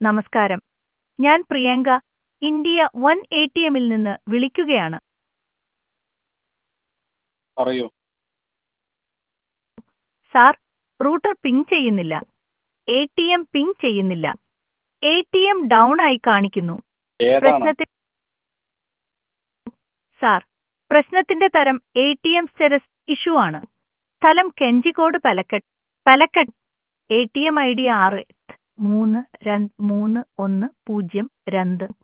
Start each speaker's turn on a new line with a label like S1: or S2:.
S1: നമസ്കാരം ഞാൻ Priyanka India one A T എമ്മിൽ നിന്ന് വിളിക്കുകയാണ്
S2: പറയൂ
S1: സാർ റൂട്ടർ പിങ് ചെയ്യുന്നില്ല എ ടി എം പിങ് ചെയ്യുന്നില്ല എ ടി എം ഡൗൺ ആയി കാണിക്കുന്നു
S2: ഏതാണ്
S1: പ്രശ്നത്തിൽ സാർ പ്രശ്നത്തിന്റെ തരം A T M status issue ആണ് സ്ഥലം Kanjikode Palakkad Palakkad A T M I D ആറ് മൂന്ന് രണ്ട് മൂന്ന് ഒന്ന് പൂജ്യം രണ്ട്